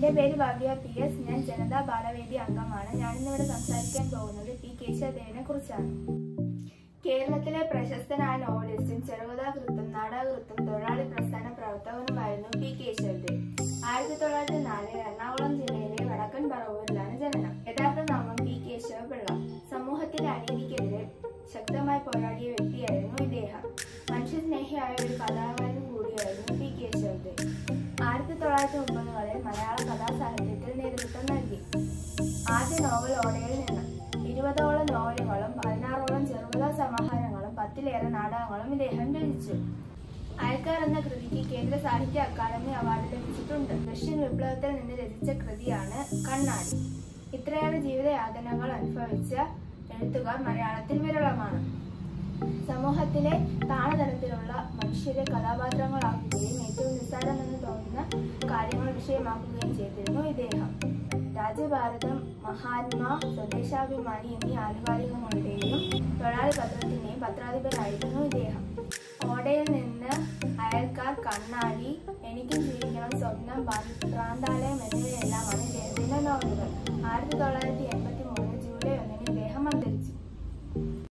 എൻ്റെ പേര് Bhavya P S ഞാൻ ജനതാ ബാലവേദി അംഗമാണ് ഞാനിന്നിവിടെ സംസാരിക്കാൻ പോകുന്നത് പി കേശവദേവനെ കുറിച്ചാണ് കേരളത്തിലെ പ്രശസ്തനായ നോവലിസ്റ്റും ചെറുകഥാകൃത്തും നാടകകൃത്തും തൊഴിലാളി പ്രസ്ഥാന പ്രവർത്തകനുമായിരുന്നു പി കേശവദേവ് ആയിരത്തി തൊള്ളായിരത്തി നാലിൽ എറണാകുളം ജില്ലയിലെ വടക്കൻ പറവൂരിലാണ് ജനനം യഥാർത്ഥ നാമം പി കേശവപിള്ള സമൂഹത്തിലെ അനീതിക്കെതിരെ ശക്തമായി പോരാടിയ വ്യക്തിയായിരുന്നു ഇദ്ദേഹം മനുഷ്യസ്നേഹിയായ ഒരു കലാകാരൻ കൂടിയായിരുന്നു പി കേശവദേവ് ആയിരത്തി തൊള്ളായിരത്തി മുപ്പതുകളിൽ മലയാള കഥാസാഹിത്യത്തിൽ നേതൃത്വം നൽകി ആദ്യ നോവൽ ഓടയിൽ നിന്ന് ഇരുപതോളം നോവലുകളും പതിനാറോളം ചെറുകഥാ സമാഹാരങ്ങളും പത്തിലേറെ നാടകങ്ങളും ഇദ്ദേഹം രചിച്ചു അയൽക്കാർ എന്ന കൃതിക്ക് കേന്ദ്ര സാഹിത്യ അക്കാദമി അവാർഡ് ലഭിച്ചിട്ടുണ്ട് റഷ്യൻ വിപ്ലവത്തിൽ നിന്ന് രചിച്ച കൃതിയാണ് കണ്ണാടി ഇത്രയേറെ ജീവിതയാതനകൾ അനുഭവിച്ച എഴുത്തുകാർ മലയാളത്തിൽ വിരളമാണ് സമൂഹത്തിലെ താണതലത്തിലുള്ള മനുഷ്യരെ കഥാപാത്രങ്ങളാക്കുകയും ഏറ്റവും നിസ്സാരമെന്ന് തോന്നുന്ന കാര്യങ്ങൾ വിഷയമാക്കുകയും ചെയ്തിരുന്നു ഇദ്ദേഹം രാജഭാരതം മഹാത്മാ സ്വദേശാഭിമാനി എന്നീ ആനുകാലികങ്ങളുടെയും തൊഴിലാളി പത്രത്തിന്റെയും പത്രാധിപരായിരുന്നു ഇദ്ദേഹം ഓടയിൽ നിന്ന് അയൽക്കാർ കണ്ണാടി എനിക്കും ജീവിക്കണം സ്വപ്നം ഭ്രാന്താലയം എന്നിവയെല്ലാമാണ് ഇദ്ദേഹത്തിന്റെ നോവലുകൾ ആയിരത്തി തൊള്ളായിരത്തി